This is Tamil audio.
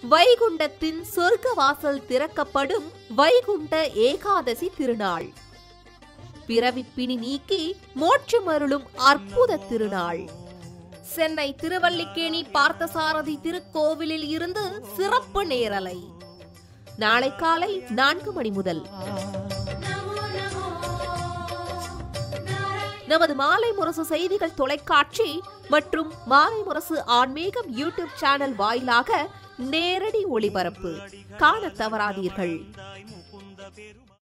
வைகுண்டத்தின் சொர்க்க வாசல் திறக்கப்படும் வைகுண்ட ஏகாதசி திருநாள் பிறவிப்பிணி நீக்கி மோட்சமருளும் அற்புத திருநாள் சென்னை திருவல்லிக்கேணி பார்த்தசாரதி திருக்கோவிலில் இருந்து சிறப்பு நேரலை நாளை காலை நான்கு மணி முதல் நமது மாலை முரசு செய்திகள் தொலைக்காட்சி மற்றும் மாலை முரசு ஆன்மீகம் யூடியூப் சேனல் வாயிலாக நேரடி ஒளிபரப்பு காணத் தவறாதீர்கள் முகுந்த பெருமா